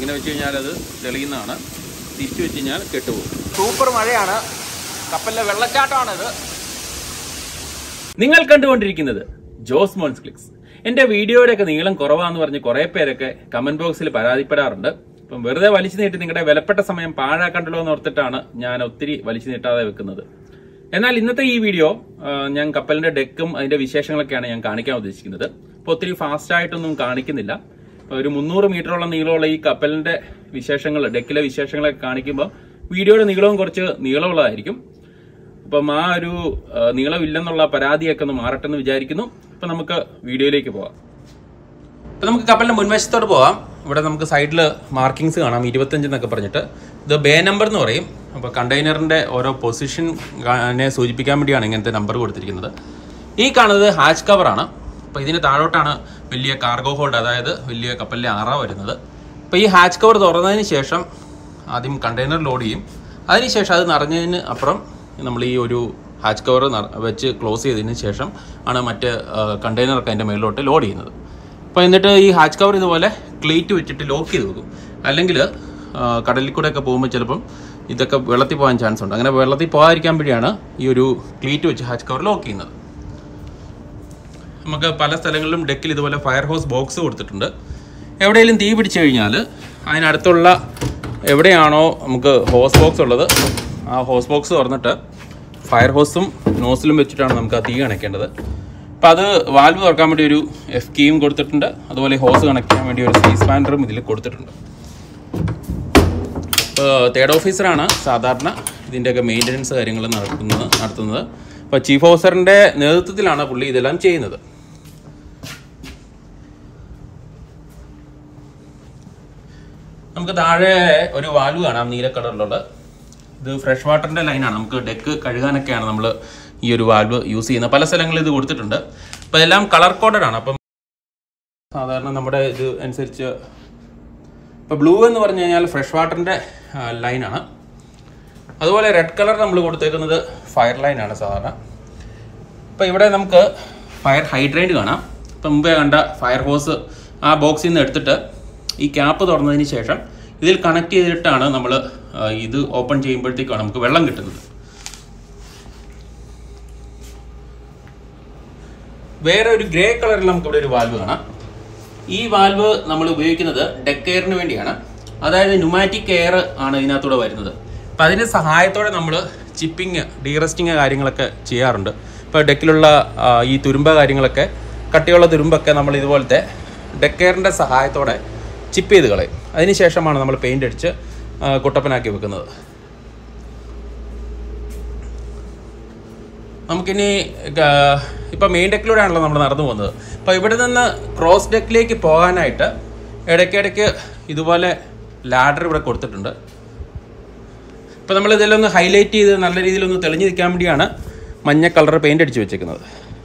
ഇങ്ങനെ വെച്ച് കഴിഞ്ഞാൽ അത് തെളിയുന്നതാണ് തിരിച്ചു വെച്ച് കഴിഞ്ഞാൽ കെട്ടുപോകും സൂപ്പർ മഴയാണ് കപ്പലിലെ വെള്ളച്ചാട്ടമാണിത് നിങ്ങൾ കണ്ടുകൊണ്ടിരിക്കുന്നത് ജോസ് മോൻസ് ക്ലിക്സ് എന്റെ വീഡിയോയുടെയൊക്കെ നീളം കുറവാന്ന് പറഞ്ഞ് കുറെ പേരൊക്കെ കമന്റ് ബോക്സിൽ പരാതിപ്പെടാറുണ്ട് അപ്പം വെറുതെ വലിച്ചു നീട്ടി നിങ്ങളുടെ വിലപ്പെട്ട സമയം പാഴാക്കണ്ടല്ലോ എന്ന് ഓർത്തിട്ടാണ് ഞാൻ ഒത്തിരി വലിച്ചു നീട്ടാതെ വെക്കുന്നത് എന്നാൽ ഇന്നത്തെ ഈ വീഡിയോ ആ, ഞാൻ കപ്പലിന്റെ ഡെക്കും അതിന്റെ വിശേഷങ്ങളൊക്കെയാണ് ഞാൻ കാണിക്കാൻ ഉദ്ദേശിക്കുന്നത് അപ്പോൾ ഒത്തിരി ഫാസ്റ്റ് ആയിട്ടൊന്നും കാണിക്കുന്നില്ല ഒരു മുന്നൂറ് മീറ്ററോളം നീളമുള്ള ഈ കപ്പലിന്റെ വിശേഷങ്ങൾ ഡെക്കിലെ വിശേഷങ്ങളൊക്കെ കാണിക്കുമ്പോൾ വീഡിയോയുടെ നീളവും കുറച്ച് നീളമുള്ളതായിരിക്കും അപ്പം ആ ഒരു ആ, നീളമില്ലെന്നുള്ള പരാതിയൊക്കെ ഒന്ന് മാറട്ടെ എന്ന് വിചാരിക്കുന്നു അപ്പൊ നമുക്ക് വീഡിയോയിലേക്ക് പോവാം അപ്പൊ നമുക്ക് കപ്പലിന്റെ മുൻവശത്തോട്ട് പോവാം ഇവിടെ നമുക്ക് സൈഡിൽ മാർക്കിങ്സ് കാണാം ഇരുപത്തഞ്ച് എന്നൊക്കെ പറഞ്ഞിട്ട് ഇത് ബേ നമ്പർ എന്ന് പറയും അപ്പോൾ കണ്ടെയ്നറിന്റെ ഓരോ പൊസിഷൻ സൂചിപ്പിക്കാൻ വേണ്ടിയാണ് ഇങ്ങനത്തെ നമ്പർ കൊടുത്തിരിക്കുന്നത് ഈ കാണുന്നത് ഹാച്ച് കവറാണ് അപ്പോൾ ഇതിന് താഴോട്ടാണ് വലിയ കാർഗോ ഹോൾഡ് അതായത് വലിയ കപ്പലിലെ അറ വരുന്നത് അപ്പോൾ ഈ ഹാച്ച് കവർ തുറന്നതിന് ശേഷം ആദ്യം കണ്ടെയ്നർ ലോഡ് ചെയ്യും അതിനുശേഷം അത് നിറഞ്ഞതിന് അപ്പുറം നമ്മൾ ഈ ഒരു ഹാച്ച് കവർ വെച്ച് ക്ലോസ് ചെയ്തതിന് ശേഷം ആണ് മറ്റ് കണ്ടെയ്നറൊക്കെ അതിൻ്റെ മേളിലോട്ട് ലോഡ് ചെയ്യുന്നത് അപ്പോൾ എന്നിട്ട് ഈ ഹാച്ച് കവർ ഇതുപോലെ ക്ലീറ്റ് വെച്ചിട്ട് ലോക്ക് ചെയ്ത് വെക്കും അല്ലെങ്കിൽ കടലിൽ കൂടെ ഒക്കെ പോകുമ്പോൾ ചിലപ്പം ഇതൊക്കെ വെള്ളത്തിൽ പോകാൻ ചാൻസ് ഉണ്ട് അങ്ങനെ വെള്ളത്തിൽ പോകാതിരിക്കാൻ വേണ്ടിയാണ് ഈ ഒരു ക്ലീറ്റ് വെച്ച് ഹാച്ച് കവർ ലോക്ക് ചെയ്യുന്നത് നമുക്ക് പല സ്ഥലങ്ങളിലും ഡെക്കിൽ ഇതുപോലെ ഫയർ ഹോസ് ബോക്സ് കൊടുത്തിട്ടുണ്ട് എവിടെയെങ്കിലും തീ പിടിച്ചു കഴിഞ്ഞാൽ അതിനടുത്തുള്ള എവിടെയാണോ നമുക്ക് ഹോസ് ബോക്സ് ഉള്ളത് ആ ഹോസ് ബോക്സ് തുറന്നിട്ട് ഫയർ ഹോസും നോസിലും വെച്ചിട്ടാണ് നമുക്ക് ആ തീ അണയ്ക്കേണ്ടത് അപ്പം അത് വാൽവ് തുറക്കാൻ വേണ്ടി ഒരു എഫ് കീയും കൊടുത്തിട്ടുണ്ട് അതുപോലെ ഹോസ് കണക്ട് ചെയ്യാൻ വേണ്ടി ഒരു സീ സ്പാൻഡറും ഇതിൽ കൊടുത്തിട്ടുണ്ട് ഇപ്പോൾ തേർഡ് ഓഫീസറാണ് സാധാരണ ഇതിൻ്റെയൊക്കെ മെയിൻ്റനൻസ് കാര്യങ്ങൾ നടക്കുന്നത് നടത്തുന്നത് അപ്പോൾ ചീഫ് ഓഫീസറിൻ്റെ നേതൃത്വത്തിലാണ് പുള്ളി ഇതെല്ലാം ചെയ്യുന്നത് നമുക്ക് താഴെ ഒരു വാൽവ് കാണാം നീല കളറിലുള്ള ഇത് ഫ്രഷ് വാട്ടറിൻ്റെ ലൈനാണ് നമുക്ക് ഡെക്ക് കഴുകാനൊക്കെയാണ് നമ്മൾ ഈ ഒരു വാൽവ് യൂസ് ചെയ്യുന്നത് പല സ്ഥലങ്ങളിൽ ഇത് കൊടുത്തിട്ടുണ്ട് അപ്പോൾ എല്ലാം കളർ കോഡഡ് ആണ് അപ്പം സാധാരണ നമ്മുടെ ഇത് അനുസരിച്ച് ഇപ്പോൾ ബ്ലൂ എന്ന് പറഞ്ഞു കഴിഞ്ഞാൽ ഫ്രഷ് വാട്ടറിൻ്റെ ലൈനാണ് അതുപോലെ റെഡ് കളർ നമ്മൾ കൊടുത്തേക്കുന്നത് ഫയർ ലൈനാണ് സാധാരണ അപ്പോൾ ഇവിടെ നമുക്ക് ഫയർ ഹൈഡ്രേറ്റ് കാണാം ഇപ്പം മുമ്പേ കണ്ട ഫയർ ഹോസ് ആ ബോക്സിൽ നിന്ന് എടുത്തിട്ട് ഈ ക്യാപ്പ് തുറന്നതിന് ശേഷം ഇതിൽ കണക്ട് ചെയ്തിട്ടാണ് നമ്മൾ ഇത് ഓപ്പൺ ചെയ്യുമ്പോഴത്തേക്കാണ് നമുക്ക് വെള്ളം കിട്ടുന്നത് വേറെ ഒരു ഗ്രേ കളറിൽ നമുക്ക് ഇവിടെ ഒരു വാൽവ് കാണാം ഈ വാൽവ് നമ്മൾ ഉപയോഗിക്കുന്നത് ഡെക്ക് എയറിന് വേണ്ടിയാണ് അതായത് ന്യൂമാറ്റിക് എയർ ആണ് ഇതിനകത്തൂടെ വരുന്നത് അപ്പം അതിൻ്റെ സഹായത്തോടെ നമ്മൾ ചിപ്പിങ് ഡീറസ്റ്റിങ് കാര്യങ്ങളൊക്കെ ചെയ്യാറുണ്ട് ഇപ്പോൾ ഡെക്കിലുള്ള ആ, ഈ തുരുമ്പ കാര്യങ്ങളൊക്കെ കട്ടിയുള്ള തുരുമ്പൊക്കെ നമ്മൾ ഇതുപോലത്തെ ഡെക്ക് എയറിൻ്റെ സഹായത്തോടെ ചിപ്പ് ചെയ്ത് കളയും അതിനുശേഷമാണ് നമ്മൾ പെയിൻ്റ് അടിച്ച് ആ, കുട്ടപ്പനാക്കി വെക്കുന്നത് നമുക്കിനി ഗ- ഇപ്പം മെയിൻ ഡെക്കിലൂടെയാണല്ലോ നമ്മൾ നടന്നു പോകുന്നത് അപ്പോൾ ഇവിടെ നിന്ന് ക്രോസ് ഡെക്കിലേക്ക് പോകാനായിട്ട് ഇടയ്ക്കിടയ്ക്ക് ഇതുപോലെ ലാഡർ ഇവിടെ കൊടുത്തിട്ടുണ്ട് അപ്പോൾ നമ്മൾ ഇതെല്ലാം ഒന്ന് ഹൈലൈറ്റ് ചെയ്ത് നല്ല രീതിയിലൊന്ന് തെളിഞ്ഞു നിൽക്കാൻ വേണ്ടിയാണ് മഞ്ഞ കളർ പെയിൻ്റ് അടിച്ച് വെച്ചേക്കുന്നത്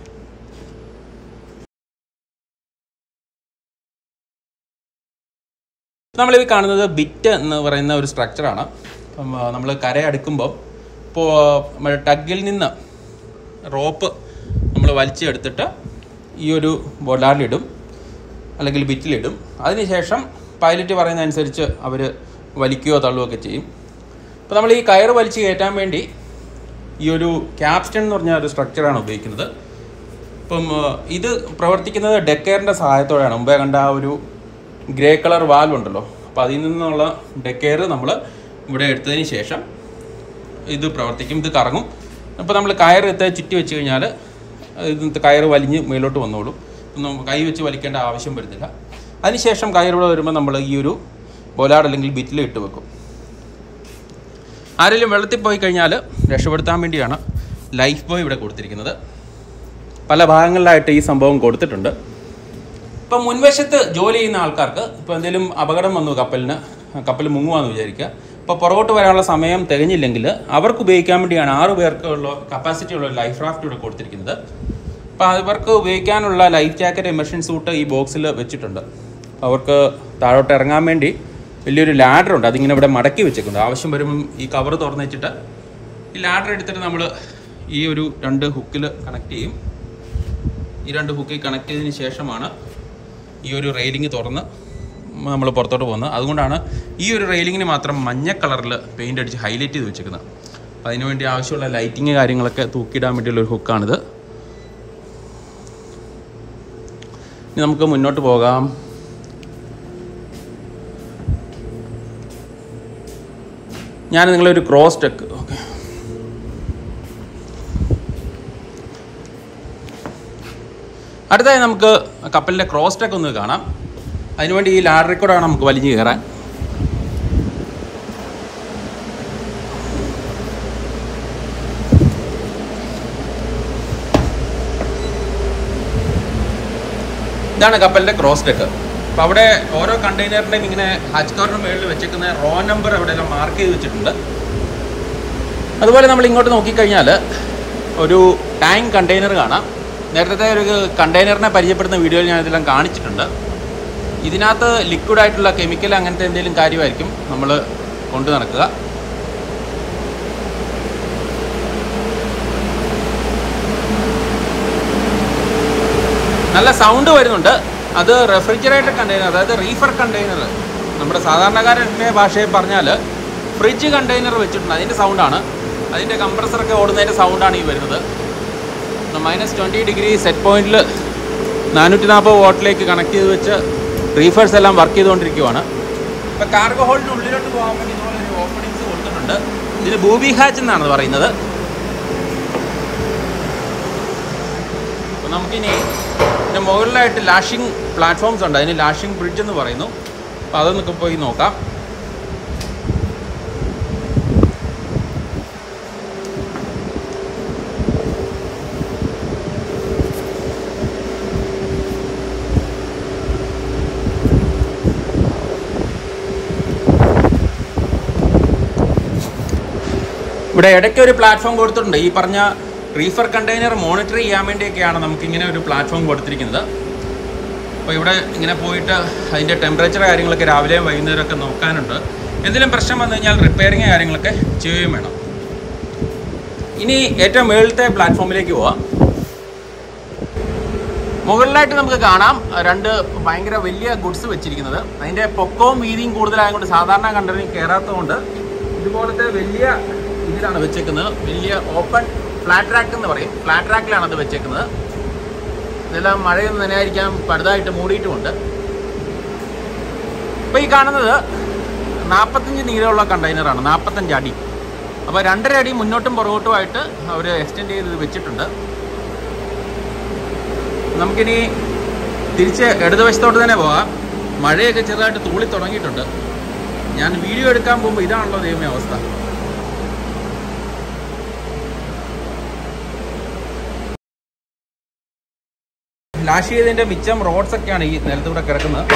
നമ്മളിത് കാണുന്നത് ബിറ്റ് എന്ന് പറയുന്ന ഒരു സ്ട്രക്ചറാണ് അപ്പം നമ്മൾ കര അടുക്കുമ്പോൾ ഇപ്പോൾ നമ്മുടെ ടഗിൽ നിന്ന് റോപ്പ് നമ്മൾ വലിച്ചെടുത്തിട്ട് ഈ ഒരു ബൊലാറിലിടും അല്ലെങ്കിൽ ബിറ്റിലിടും അതിനുശേഷം പൈലറ്റ് പറയുന്ന അനുസരിച്ച് അവർ വലിക്കുകയോ തള്ളുകയോ ഒക്കെ ചെയ്യും അപ്പോൾ നമ്മൾ ഈ കയറ് വലിച്ച് കയറ്റാൻ വേണ്ടി ഈ ഒരു ക്യാപ്സ്റ്റൺ എന്ന് പറഞ്ഞ ഒരു സ്ട്രക്ചറാണ് ഉപയോഗിക്കുന്നത് ഇപ്പം ആ, ഇത് പ്രവർത്തിക്കുന്നത് ഡെക്കെയറിൻ്റെ സഹായത്തോടെയാണ് മുമ്പേ കണ്ട ആ ഒരു ഗ്രേ കളർ വാൽവ് ഉണ്ടല്ലോ അപ്പോൾ അതിൽ നിന്നുള്ള ഡെക്കെയർ നമ്മൾ ഇവിടെ എടുത്തതിന് ശേഷം ഇത് പ്രവർത്തിക്കും ഇത് കറങ്ങും അപ്പോൾ നമ്മൾ കയർ എത്ത ചുറ്റി വെച്ച് കഴിഞ്ഞാൽ ഇത് കയർ വലിഞ്ഞ് മേലോട്ട് വന്നോളും ഒന്നും കൈ വെച്ച് വലിക്കേണ്ട ആവശ്യം വരുന്നില്ല അതിനുശേഷം കയർ ഇവിടെ വരുമ്പോൾ നമ്മൾ ഈ ഒരു ബോലാഡ് അല്ലെങ്കിൽ ബിറ്റിൽ ഇട്ട് വെക്കും ആരെങ്കിലും വെള്ളത്തിൽ പോയി കഴിഞ്ഞാൽ രക്ഷപ്പെടുത്താൻ വേണ്ടിയാണ് ലൈഫ് ബോയ് ഇവിടെ കൊടുത്തിരിക്കുന്നത് പല ഭാഗങ്ങളിലായിട്ട് ഈ സംഭവം കൊടുത്തിട്ടുണ്ട് ഇപ്പം മുൻവശത്ത് ജോലി ചെയ്യുന്ന ആൾക്കാർക്ക് ഇപ്പോൾ എന്തെങ്കിലും അപകടം വന്നു കപ്പലിന് കപ്പൽ മുങ്ങുവാന്ന് വിചാരിക്കുക ഇപ്പോൾ പുറകോട്ട് വരാനുള്ള സമയം തികഞ്ഞില്ലെങ്കിൽ അവർക്ക് ഉപയോഗിക്കാൻ വേണ്ടിയാണ് ആറ് പേർക്കുള്ള കപ്പാസിറ്റി ഉള്ള ലൈഫ് റാഫ്റ്റ് ഇവിടെ കൊടുത്തിരിക്കുന്നത് അപ്പോൾ അവർക്ക് ഉപയോഗിക്കാനുള്ള ലൈഫ് ജാക്കറ്റ് എമർഷൻ സൂട്ട് ഈ ബോക്സിൽ വെച്ചിട്ടുണ്ട് അവർക്ക് താഴോട്ട് ഇറങ്ങാൻ വേണ്ടി വലിയൊരു ലാഡർ ഉണ്ട് അതിങ്ങനെ ഇവിടെ മടക്കി വെച്ചേക്കുന്നുണ്ട് ആവശ്യം വരുമ്പം ഈ കവർ തുറന്ന് വെച്ചിട്ട് ഈ ലാഡർ എടുത്തിട്ട് നമ്മൾ ഈ ഒരു രണ്ട് ഹുക്കിൽ കണക്ട് ചെയ്യും ഈ രണ്ട് ഹുക്കിൽ കണക്ട് ചെയ്തതിന് ശേഷമാണ് ഈ ഒരു റെയിലിംഗ് തുറന്ന് നമ്മൾ പുറത്തോട്ട് പോകുന്നത് അതുകൊണ്ടാണ് ഈ ഒരു റെയിലിങ്ങിന് മാത്രം മഞ്ഞ കളറിൽ പെയിൻ്റ് അടിച്ച് ഹൈലൈറ്റ് ചെയ്ത് വെച്ചേക്കുന്നത് അപ്പോൾ അതിന് വേണ്ടി ആവശ്യമുള്ള ലൈറ്റിങ് കാര്യങ്ങളൊക്കെ തൂക്കിയിടാൻ വേണ്ടിയുള്ള ഒരു ഹുക്കാണിത് ഇനി നമുക്ക് മുന്നോട്ട് പോകാം ഞാൻ നിങ്ങളൊരു ക്രോസ് ടെക്ക് ഓക്കെ അടുത്തായി നമുക്ക് കപ്പലിൻ്റെ ക്രോസ് ടെക്ക് ഒന്ന് കാണാം അതിനുവേണ്ടി ഈ ലാഡറിൽ കൂടെ വേണം നമുക്ക് വലിഞ്ഞു കയറാൻ ഇതാണ് കപ്പലിൻ്റെ ക്രോസ് ടെക്ക് അപ്പോൾ അവിടെ ഓരോ കണ്ടെയ്നറിൻ്റെയും ഇങ്ങനെ ഹച്ച് കവറിന് മുകളിൽ വെച്ചേക്കുന്ന റോ നമ്പർ അവിടെ എല്ലാം മാർക്ക് ചെയ്ത് വെച്ചിട്ടുണ്ട് അതുപോലെ നമ്മൾ ഇങ്ങോട്ട് നോക്കിക്കഴിഞ്ഞാൽ ഒരു ടാങ്ക് കണ്ടെയ്നർ കാണാം നേരത്തെ ഒരു കണ്ടെയ്നറിനെ പരിചയപ്പെടുന്ന വീഡിയോയിൽ ഞാൻ ഇതെല്ലാം കാണിച്ചിട്ടുണ്ട് ഇതിനകത്ത് ലിക്വിഡ് ആയിട്ടുള്ള കെമിക്കൽ അങ്ങനത്തെ എന്തെങ്കിലും കാര്യമായിരിക്കും നമ്മൾ കൊണ്ടു നടക്കുക നല്ല സൗണ്ട് വരുന്നുണ്ട് അത് റെഫ്രിജറേറ്റർ കണ്ടെയ്നർ അതായത് റീഫർ കണ്ടെയ്നർ നമ്മുടെ സാധാരണക്കാരൻ്റെ ഭാഷയിൽ പറഞ്ഞാൽ ഫ്രിഡ്ജ് കണ്ടെയ്നർ വെച്ചിട്ടുണ്ട് അതിൻ്റെ സൗണ്ടാണ് അതിൻ്റെ കംപ്രസറൊക്കെ ഓടുന്നതിൻ്റെ സൗണ്ടാണ് ഈ വരുന്നത് മൈനസ് ട്വൻറ്റി ഡിഗ്രി സെറ്റ് പോയിന്റിൽ നാനൂറ്റി നാൽപ്പത് വോട്ടിലേക്ക് കണക്ട് ചെയ്ത് വെച്ച് റീഫേഴ്സ് എല്ലാം വർക്ക് ചെയ്തുകൊണ്ടിരിക്കുവാണ് ഇപ്പോൾ കാർഗോ ഹോളിൻ്റെ ഉള്ളിലോട്ട് പോകാൻ വേണ്ടി ഇതുപോലെ ഒരു ഓപ്പണിങ്സ് കൊടുത്തിട്ടുണ്ട് ഇതിന് ബൂബി ഹാച്ച് എന്നാണ് പറയുന്നത് അപ്പോൾ നമുക്കിനി ഇതിൻ്റെ മുകളിലായിട്ട് ലാഷിംഗ് പ്ലാറ്റ്ഫോംസ് ഉണ്ട് അതിന് ലാഷിംഗ് ബ്രിഡ്ജ് എന്ന് പറയുന്നു അപ്പോൾ അതൊന്നൊക്കെ പോയി നോക്കാം ഇവിടെ ഇടയ്ക്ക് ഒരു പ്ലാറ്റ്ഫോം കൊടുത്തിട്ടുണ്ട് ഈ പറഞ്ഞ റീഫർ കണ്ടെയ്നർ മോണിറ്റർ ചെയ്യാൻ വേണ്ടിയൊക്കെയാണ് നമുക്കിങ്ങനെ ഒരു പ്ലാറ്റ്ഫോം കൊടുത്തിരിക്കുന്നത് അപ്പോൾ ഇവിടെ ഇങ്ങനെ പോയിട്ട് അതിൻ്റെ ടെമ്പറേച്ചർ കാര്യങ്ങളൊക്കെ രാവിലെയും വൈകുന്നേരമൊക്കെ നോക്കാനുണ്ട് എന്തെങ്കിലും പ്രശ്നം വന്നു കഴിഞ്ഞാൽ റിപ്പയറിങ് കാര്യങ്ങളൊക്കെ ചെയ്യുകയും വേണം ഇനി ഏറ്റവും മുകളിലത്തെ പ്ലാറ്റ്ഫോമിലേക്ക് പോവാം മുകളിലായിട്ട് നമുക്ക് കാണാം രണ്ട് ഭയങ്കര വലിയ ഗുഡ്സ് വെച്ചിരിക്കുന്നത് അതിൻ്റെ പൊക്കവും വീതിയും കൂടുതലായതുകൊണ്ട് സാധാരണ കണ്ടറിൽ കയറാത്തതുകൊണ്ട് ഇതുപോലത്തെ വലിയ ഇതിലാണ് വെച്ചേക്കുന്നത് വലിയ ഓപ്പൺ ഫ്ലാറ്റ് റാക്ക് എന്ന് പറയും ഫ്ലാറ്റ് റാക്കിലാണ് അത് വെച്ചേക്കുന്നത് ഇതെല്ലാം മഴയൊന്നും നനയായിരിക്കാൻ പടുതായിട്ട് മൂടിയിട്ടുമുണ്ട് ഇപ്പോൾ ഈ കാണുന്നത് നാൽപ്പത്തഞ്ച് നീളമുള്ള കണ്ടെയ്നറാണ് നാൽപ്പത്തഞ്ച് അടി അപ്പോൾ രണ്ടര അടി മുന്നോട്ടും പുറകോട്ടുമായിട്ട് അവർ എക്സ്റ്റെൻഡ് ചെയ്ത് ഇത് വെച്ചിട്ടുണ്ട് നമുക്കിനി തിരിച്ച് ഇടതുവശത്തോട്ട് തന്നെ പോകാം മഴയൊക്കെ ചെറുതായിട്ട് തൂളി തുടങ്ങിയിട്ടുണ്ട് ഞാൻ വീഡിയോ എടുക്കാൻ പോകുമ്പോൾ ഇതാണല്ലോ ദൈവമേ അവസ്ഥ ലാഷ് ചെയ്തതിന്റെ മിച്ചം റോഡ്സ് ഒക്കെയാണ് ഈ നിലത്തൂടെ കിടക്കുന്നത്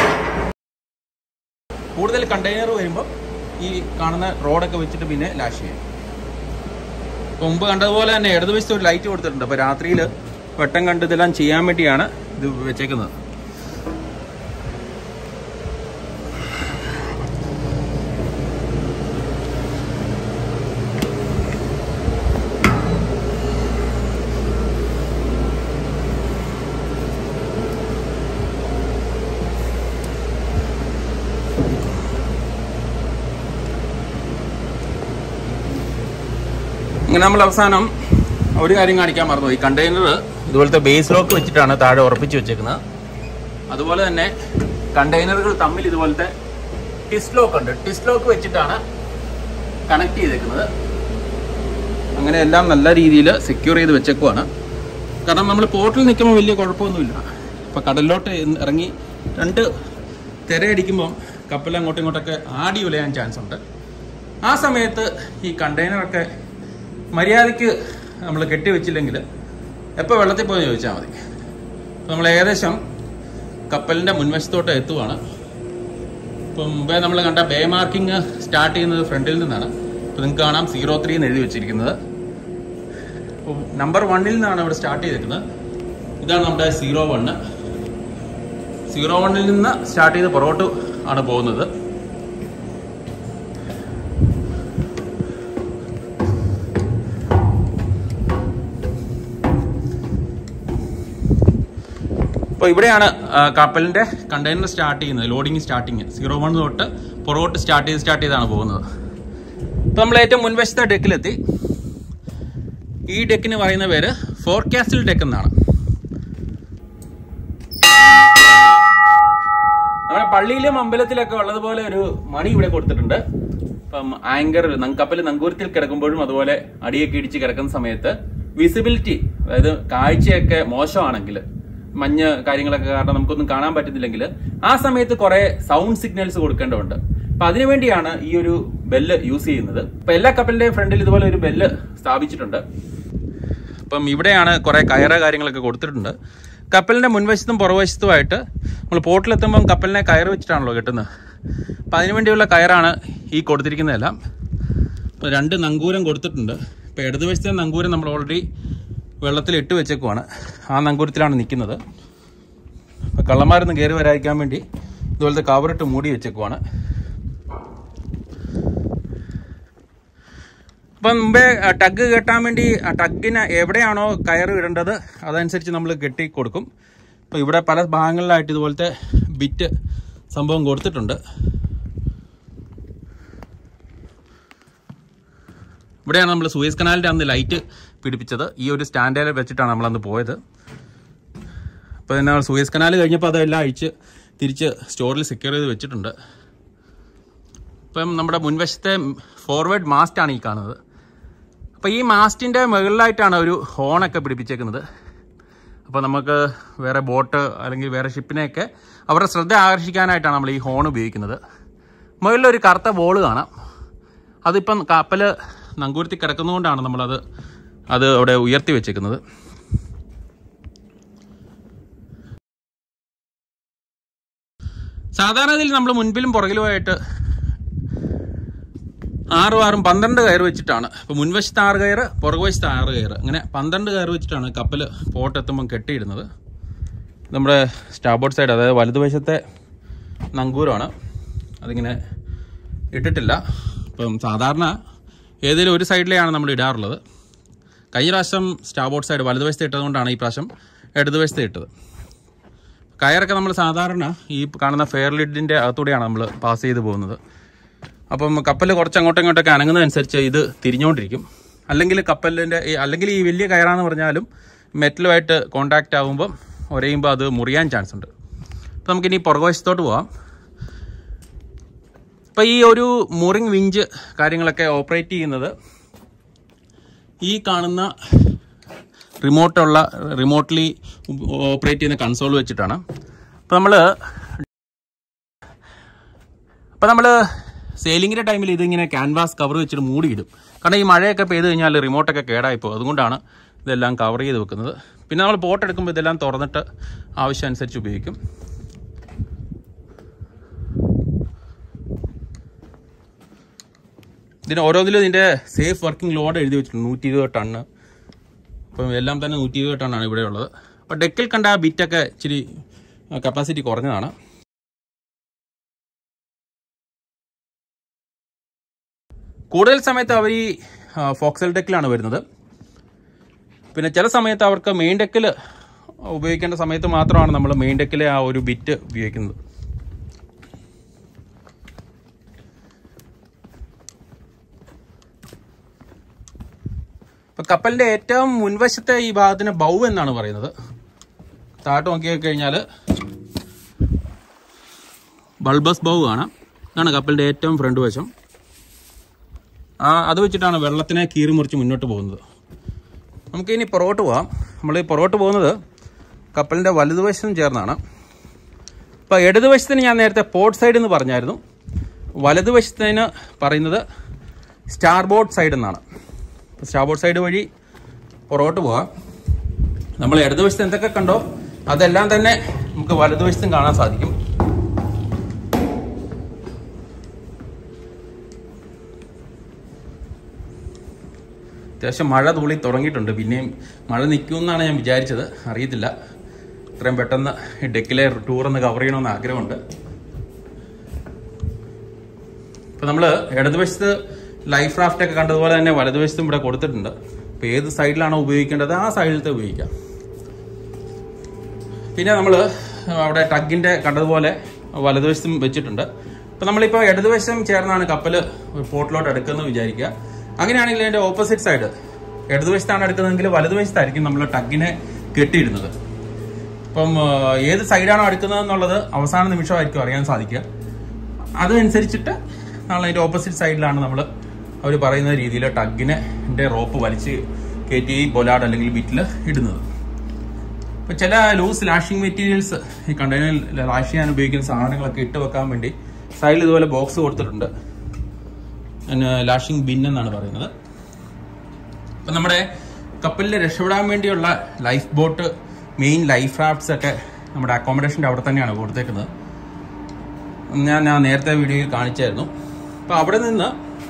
കൂടുതൽ കണ്ടെയ്നർ വരുമ്പോൾ ഈ കാണുന്ന റോഡൊക്കെ വെച്ചിട്ട് പിന്നെ ലാഷ് ചെയ്യും ഇപ്പൊ മുമ്പ് കണ്ടതുപോലെ തന്നെ ഇടതുവശത്ത് ഒരു ലൈറ്റ് കൊടുത്തിട്ടുണ്ട് അപ്പോൾ രാത്രിയിൽ വെട്ടം കണ്ട് ഇതെല്ലാം ചെയ്യാൻ വേണ്ടിയാണ് ഇത് വെച്ചേക്കുന്നത് ഇങ്ങനെ നമ്മൾ അവസാനം ഒരു കാര്യം കാണിക്കാൻ മറന്നു ഈ കണ്ടെയ്നർ ഇതുപോലത്തെ ബേസ് ലോക്ക് വെച്ചിട്ടാണ് താഴെ ഉറപ്പിച്ച് വെച്ചേക്കുന്നത് അതുപോലെ തന്നെ കണ്ടെയ്നറുകൾ തമ്മിൽ ഇതുപോലത്തെ ടിസ് ലോക്ക് ഉണ്ട് ടിസ് ലോക്ക് വെച്ചിട്ടാണ് കണക്ട് ചെയ്തേക്കുന്നത് അങ്ങനെ എല്ലാം നല്ല രീതിയിൽ സെക്യൂർ ചെയ്ത് വെച്ചേക്കുവാണ് കാരണം നമ്മൾ പോർട്ടിൽ നിൽക്കുമ്പോൾ വലിയ കുഴപ്പമൊന്നുമില്ല ഇപ്പം കടലിലോട്ട് ഇറങ്ങി രണ്ട് തിരയടിക്കുമ്പം കപ്പൽ അങ്ങോട്ടും ഇങ്ങോട്ടൊക്കെ ആടി ഉലയാൻ ചാൻസ് ഉണ്ട് ആ സമയത്ത് ഈ കണ്ടെയ്നറൊക്കെ മര്യാദയ്ക്ക് നമ്മൾ കെട്ടിവെച്ചില്ലെങ്കിൽ എപ്പോൾ വെള്ളത്തിൽ പോയി ചോദിച്ചാൽ മതി അപ്പോൾ നമ്മൾ ഏകദേശം കപ്പലിൻ്റെ മുൻവശത്തോട്ട് എത്തുവാണ് ഇപ്പം മുമ്പേ നമ്മൾ കണ്ട ബേ മാർക്കിംഗ് സ്റ്റാർട്ട് ചെയ്യുന്നത് ഫ്രണ്ടിൽ നിന്നാണ് ഇപ്പോൾ നിങ്ങൾക്ക് കാണാം സീറോ ത്രീ എന്ന് എഴുതി വെച്ചിരിക്കുന്നത് അപ്പോൾ നമ്പർ വണ്ണിൽ നിന്നാണ് ഇവിടെ സ്റ്റാർട്ട് ചെയ്തിരിക്കുന്നത് ഇതാണ് നമ്മുടെ സീറോ വണ്ണ് സീറോ വണ്ണിൽ നിന്ന് സ്റ്റാർട്ട് ചെയ്ത് പുറകോട്ട് ആണ് പോകുന്നത് അപ്പോൾ ഇവിടെയാണ് ആ, കപ്പലിന്റെ കണ്ടെയ്നർ സ്റ്റാർട്ട് ചെയ്യുന്നത് ലോഡിങ് സ്റ്റാർട്ടിങ് സീറോ വൺ തൊട്ട് പുറകോട്ട് സ്റ്റാർട്ട് ചെയ്ത് സ്റ്റാർട്ട് ചെയ്താണ് പോകുന്നത് അപ്പോൾ നമ്മൾ ഏറ്റവും മുൻവശത്തെ ഡെക്കിലെത്തി ഈ ഡെക്കിന് പറയുന്ന പേര് ഫോർകാസ്റ്റിൽ ഡെക്ക് എന്നാണ് നമ്മുടെ പള്ളിയിലും അമ്പലത്തിലൊക്കെ ഉള്ളതുപോലെ ഒരു മണി ഇവിടെ കൊടുത്തിട്ടുണ്ട് ഇപ്പം ആങ്കർ കപ്പൽ നങ്കൂരത്തിൽ കിടക്കുമ്പോഴും അതുപോലെ അടിയൊക്കെ ഇടിച്ച് കിടക്കുന്ന സമയത്ത് വിസിബിലിറ്റി അതായത് കാഴ്ചയൊക്കെ മോശമാണെങ്കിൽ മഞ്ഞ് കാര്യങ്ങളൊക്കെ കാരണം നമുക്കൊന്നും കാണാൻ പറ്റുന്നില്ലെങ്കിൽ ആ സമയത്ത് കുറെ സൗണ്ട് സിഗ്നൽസ് കൊടുക്കേണ്ടതുണ്ട് അപ്പൊ അതിനുവേണ്ടിയാണ് ഈ ഒരു ബെല്ല് യൂസ് ചെയ്യുന്നത് ഇപ്പൊ എല്ലാ കപ്പലിന്റെയും ഫ്രണ്ടിൽ ഇതുപോലെ ഒരു ബെല്ല് സ്ഥാപിച്ചിട്ടുണ്ട് അപ്പം ഇവിടെയാണ് കുറെ കയറ കാര്യങ്ങളൊക്കെ കൊടുത്തിട്ടുണ്ട് കപ്പലിന്റെ മുൻവശത്തും പുറവശത്തുമായിട്ട് നമ്മൾ പോർട്ടിലെത്തുമ്പം കപ്പലിനെ കയറ് വെച്ചിട്ടാണല്ലോ കെട്ടുന്നത് അപ്പം അതിനുവേണ്ടിയുള്ള കയറാണ് ഈ കൊടുത്തിരിക്കുന്നതെല്ലാം ഇപ്പോൾ രണ്ട് നങ്കൂരം കൊടുത്തിട്ടുണ്ട് ഇപ്പോൾ ഇടതുവശത്തെ നങ്കൂരം നമ്മൾ ഓൾറെഡി വെള്ളത്തിൽ ഇട്ട് വെച്ചേക്കുവാണ് ആ നങ്കൂരത്തിലാണ് നിൽക്കുന്നത് അപ്പോൾ കള്ളന്മാരൊന്നും കയറി വരാതിരിക്കാൻ വേണ്ടി ഇതുപോലത്തെ കവറിട്ട് മൂടി വെച്ചേക്കുവാണ് അപ്പം മുമ്പേ ടഗ് കെട്ടാൻ വേണ്ടി ആ ടഗിന് എവിടെയാണോ കയറ് ഇടേണ്ടത് അതനുസരിച്ച് നമ്മൾ കെട്ടി കൊടുക്കും അപ്പോൾ ഇവിടെ പല ഭാഗങ്ങളിലായിട്ട് ഇതുപോലത്തെ ബിറ്റ് സംഭവം കൊടുത്തിട്ടുണ്ട് ഇവിടെയാണ് നമ്മൾ സൂയസ് കനാലിൻ്റെ അന്ന് ലൈറ്റ് പിടിപ്പിച്ചത് ഈ ഒരു സ്റ്റാൻഡിൽ വെച്ചിട്ടാണ് നമ്മളന്ന് പോയത് അപ്പോൾ പിന്നെ സൂയസ് കനാൽ കഴിഞ്ഞപ്പോൾ അതെല്ലാം അഴിച്ച് തിരിച്ച് സ്റ്റോറിൽ സെക്യൂർ ചെയ്ത് വെച്ചിട്ടുണ്ട് ഇപ്പം നമ്മുടെ മുൻവശത്തെ ഫോർവേഡ് മാസ്റ്റാണ് ഈ കാണുന്നത് അപ്പോൾ ഈ മാസ്റ്റിൻ്റെ മുകളിലായിട്ടാണ് ഒരു ഹോണൊക്കെ പിടിപ്പിച്ചേക്കുന്നത് അപ്പോൾ നമുക്ക് വേറെ ബോട്ട് അല്ലെങ്കിൽ വേറെ ഷിപ്പിനെയൊക്കെ അവരുടെ ശ്രദ്ധ ആകർഷിക്കാനായിട്ടാണ് നമ്മൾ ഈ ഹോൺ ഉപയോഗിക്കുന്നത് മുകളിലൊരു കറുത്ത ബോൾ കാണാം അതിപ്പം കപ്പൽ നങ്കൂരത്തിൽ കിടക്കുന്നതുകൊണ്ടാണ് നമ്മളത് അത് അവിടെ ഉയർത്തി വെച്ചേക്കുന്നത് സാധാരണ ഇതിൽ നമ്മൾ മുൻപിലും പുറകിലുമായിട്ട് ആറും ആറും പന്ത്രണ്ട് കയർ വെച്ചിട്ടാണ് ഇപ്പൊ മുൻവശത്ത് ആറ് കയർ പുറകുവശത്ത് ആറ് കയർ അങ്ങനെ പന്ത്രണ്ട് കയർ വെച്ചിട്ടാണ് കപ്പൽ പോർട്ട് എത്തുമ്പം കെട്ടിയിടുന്നത് നമ്മുടെ സ്റ്റാബോർഡ് സൈഡ് അതായത് വലതുവശത്തെ നങ്കൂരമാണ് അതിങ്ങനെ ഇട്ടിട്ടില്ല ഇപ്പം സാധാരണ ഏതെങ്കിലും ഒരു സൈഡിലെയാണ് നമ്മൾ ഇടാറുള്ളത് കഴിഞ്ഞ പ്രാവശ്യം സ്റ്റാബോർഡ് സൈഡ് വലതുവശത്ത് ഇട്ടതുകൊണ്ടാണ് ഈ പ്രാവശ്യം ഇടതുവശത്ത് ഇട്ടത് കയറൊക്കെ നമ്മൾ സാധാരണ ഈ കാണുന്ന ഫെയർ ലിഡിൻ്റെ അകത്തൂടെയാണ് നമ്മൾ പാസ് ചെയ്ത് പോകുന്നത് അപ്പം കപ്പൽ കുറച്ച് അങ്ങോട്ടും ഇങ്ങോട്ടൊക്കെ അനങ്ങുന്നതനുസരിച്ച് ഇത് തിരിഞ്ഞുകൊണ്ടിരിക്കും അല്ലെങ്കിൽ കപ്പലിൻ്റെ ഈ അല്ലെങ്കിൽ ഈ വലിയ കയറാന്ന് പറഞ്ഞാലും മെറ്റലുമായിട്ട് കോണ്ടാക്റ്റ് ആകുമ്പം ഉരയുമ്പോൾ അത് മുറിയാൻ ചാൻസ് ഉണ്ട് അപ്പം നമുക്കിനി പുറകുവശത്തോട്ട് പോവാം അപ്പം ഈ ഒരു മൂറിങ് വിഞ്ച് കാര്യങ്ങളൊക്കെ ഓപ്പറേറ്റ് ചെയ്യുന്നത് ഈ കാണുന്ന റിമോട്ടുള്ള റിമോട്ട്ലി ഓപ്പറേറ്റ് ചെയ്യുന്ന കൺസോൾ വെച്ചിട്ടാണ് അപ്പം നമ്മൾ അപ്പം നമ്മൾ സെയിലിങ്ങിൻ്റെ ടൈമിൽ ഇതിങ്ങനെ ക്യാൻവാസ് കവർ വെച്ചിട്ട് മൂടിയിടും കാരണം ഈ മഴയൊക്കെ പെയ്ത് കഴിഞ്ഞാൽ റിമോട്ടൊക്കെ കേടായിപ്പോൾ അതുകൊണ്ടാണ് ഇതെല്ലാം കവർ ചെയ്ത് വെക്കുന്നത് പിന്നെ നമ്മൾ ബോട്ട് എടുക്കുമ്പോൾ ഇതെല്ലാം തുറന്നിട്ട് ആവശ്യം അനുസരിച്ച് ഉപയോഗിക്കും ഇതിന് ഓരോന്നിലും ഇതിൻ്റെ സേഫ് വർക്കിംഗ് ലോഡ് എഴുതി വെച്ചിട്ടുണ്ട് നൂറ്റി ഇരുപത് ടണ്ണ് അപ്പം എല്ലാം തന്നെ നൂറ്റി ഇരുപത് ടണ്ണാണ് ഇവിടെ ഉള്ളത് അപ്പോൾ ഡെക്കിൽ കണ്ട ആ ബിറ്റൊക്കെ ഇച്ചിരി കപ്പാസിറ്റി കുറഞ്ഞതാണ് കൂടുതൽ സമയത്ത് അവർ ഈ ഫോക്സൽ ഡെക്കിലാണ് വരുന്നത് പിന്നെ ചില സമയത്ത് അവർക്ക് മെയിൻ ഡെക്കിൽ ഉപയോഗിക്കേണ്ട സമയത്ത് മാത്രമാണ് നമ്മൾ മെയിൻ ഡെക്കിലെ ആ ഒരു ബിറ്റ് ഉപയോഗിക്കുന്നത് ഇപ്പൊ കപ്പലിന്റെ ഏറ്റവും മുൻവശത്തെ ഈ ഭാഗത്തിന് ബൗ എന്നാണ് പറയുന്നത് താഴോട്ട് നോക്കി കഴിഞ്ഞാൽ ബൾബസ് ബൗ കാണാം ഇതാണ് കപ്പലിന്റെ ഏറ്റവും ഫ്രണ്ട് വശം ആ അത് വെച്ചിട്ടാണ് വെള്ളത്തിനെ കീറി മുറിച്ച് മുന്നോട്ട് പോകുന്നത് നമുക്ക് ഇനി പുറകോട്ട് പോവാം നമ്മൾ ഈ പുറകോട്ട് പോകുന്നത് കപ്പലിന്റെ വലതുവശം ചേർന്നാണ് അപ്പോൾ ഇടതുവശത്തിന് ഞാൻ നേരത്തെ പോർട്ട് സൈഡ് എന്ന് പറഞ്ഞായിരുന്നു വലതുവശത്തിന് പറയുന്നത് സ്റ്റാർബോർഡ് സൈഡ് എന്നാണ് സ്റ്റാർബോർഡ് സൈഡ് വഴി പുറകോട്ട് പോവാം നമ്മൾ ഇടതുവശത്ത് എന്തൊക്കെ കണ്ടോ അതെല്ലാം തന്നെ നമുക്ക് വലതുവശത്തും കാണാൻ സാധിക്കും അത്യാവശ്യം മഴ തൂളി തുടങ്ങിയിട്ടുണ്ട് പിന്നെയും മഴ നിൽക്കുമെന്നാണ് ഞാൻ വിചാരിച്ചത് അറിയത്തില്ല ഇത്രയും പെട്ടെന്ന് ഈ ഡെക്കിലെ ടൂർ ഒന്ന് കവർ ചെയ്യണമെന്ന് ആഗ്രഹമുണ്ട് ഇപ്പൊ നമ്മൾ ഇടതുവശത്ത് ലൈഫ് റാഫ്റ്റ് ഒക്കെ കണ്ടതുപോലെ തന്നെ വലതുവശത്തും ഇവിടെ കൊടുത്തിട്ടുണ്ട് അപ്പൊ ഏത് സൈഡിലാണോ ഉപയോഗിക്കേണ്ടത് ആ സൈഡിലത്തെ ഉപയോഗിക്കാം പിന്നെ നമ്മൾ അവിടെ ടഗിന്റെ കണ്ടതുപോലെ വലതുവശത്തും വെച്ചിട്ടുണ്ട് അപ്പൊ നമ്മളിപ്പോൾ ഇടതുവശം ചേർന്നാണ് കപ്പൽ പോർട്ടിലോട്ട് എടുക്കുന്നത് വിചാരിക്കുക അങ്ങനെയാണെങ്കിൽ അതിന്റെ ഓപ്പോസിറ്റ് സൈഡ് ഇടതുവശത്താണ് എടുക്കുന്നതെങ്കിൽ വലതുവശത്തായിരിക്കും നമ്മൾ ടഗിനെ കെട്ടിയിടുന്നത് അപ്പം ആ, ഏത് സൈഡാണോ എടുക്കുന്നത് എന്നുള്ളത് അവസാന നിമിഷമായിരിക്കും അറിയാൻ സാധിക്കുക അതനുസരിച്ചിട്ട് നമ്മൾ അതിന്റെ ഓപ്പോസിറ്റ് സൈഡിലാണ് നമ്മൾ അവർ പറയുന്ന രീതിയിൽ ടഗിനെ റോപ്പ് വലിച്ച് കയറ്റി ബൊലാഡ് അല്ലെങ്കിൽ ബിറ്റിൽ ഇടുന്നത് ഇപ്പൊ ചില ലൂസ് ലാഷിംഗ് മെറ്റീരിയൽസ് ഈ കണ്ടെയ്നറിൽ ലാഷ് ചെയ്യാൻ ഉപയോഗിക്കുന്ന സാധനങ്ങളൊക്കെ ഇട്ട് വെക്കാൻ വേണ്ടി സൈഡിൽ ഇതുപോലെ ബോക്സ് കൊടുത്തിട്ടുണ്ട് ലാഷിംഗ് ബിൻ എന്നാണ് പറയുന്നത് അപ്പൊ നമ്മുടെ കപ്പലിൽ രക്ഷപ്പെടാൻ വേണ്ടിയുള്ള life boat main life rafts ഒക്കെ നമ്മുടെ അക്കോമഡേഷന്റെ അവിടെ തന്നെയാണ് കൊടുത്തേക്കുന്നത് ഞാൻ ഞാൻ നേരത്തെ വീഡിയോയിൽ കാണിച്ചായിരുന്നു അപ്പൊ അവിടെ നിന്ന്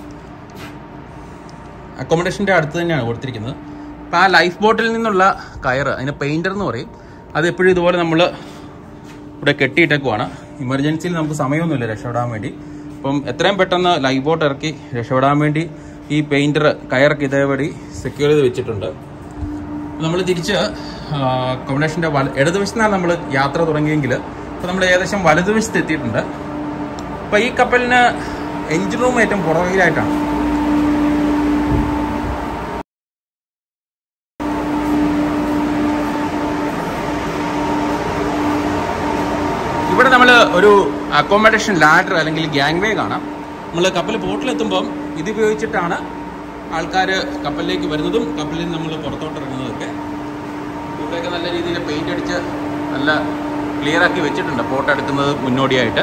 അക്കോമഡേഷന്റെ അടുത്ത് തന്നെയാണ് കൊടുത്തിരിക്കുന്നത് അപ്പൊ ആ ലൈഫ് ബോട്ടിൽ നിന്നുള്ള കയറ് അതിന് പെയിന്റർ എന്ന് പറയും അത് എപ്പോഴും ഇതുപോലെ നമ്മൾ ഇവിടെ കെട്ടിയിട്ടേക്കുവാണ് ഇമർജൻസിയിൽ നമുക്ക് സമയമൊന്നുമില്ല രക്ഷപ്പെടാൻ വേണ്ടി അപ്പം എത്രയും പെട്ടെന്ന് ലൈഫ് ബോട്ട് ഇറക്കി രക്ഷപ്പെടാൻ വേണ്ടി ഈ പെയിന്റർ കയറൊക്കെ ഇതേപടി സെക്യൂർ ചെയ്ത് വെച്ചിട്ടുണ്ട് നമ്മൾ തിരിച്ച് അക്കോമഡേഷന്റെ വല ഇടതുവശത്താണ് നമ്മൾ യാത്ര തുടങ്ങിയെങ്കിൽ ഇപ്പൊ നമ്മൾ ഏകദേശം വലതുവശത്ത് എത്തിയിട്ടുണ്ട് അപ്പൊ ഈ കപ്പലിന് എഞ്ചിൻ റൂം ഏറ്റവും പുറകിലായിട്ടാണ് ഇവിടെ നമ്മൾ ഒരു അക്കോമഡേഷൻ ലാഡർ അല്ലെങ്കിൽ ഗ്യാങ് വേ കാണാം നമ്മൾ കപ്പൽ പോർട്ടിലെത്തുമ്പം ഇത് ഉപയോഗിച്ചിട്ടാണ് ആൾക്കാർ കപ്പലിലേക്ക് വരുന്നതും കപ്പലിൽ നിന്ന് നമ്മൾ പുറത്തോട്ട് ഇറങ്ങുന്നതൊക്കെ ഇവിടെയൊക്കെ നല്ല രീതിയിൽ പെയിന്റ് അടിച്ച് നല്ല ക്ലിയർ ആക്കി വെച്ചിട്ടുണ്ട് പോർട്ട് എടുക്കുന്നത് മുന്നോടിയായിട്ട്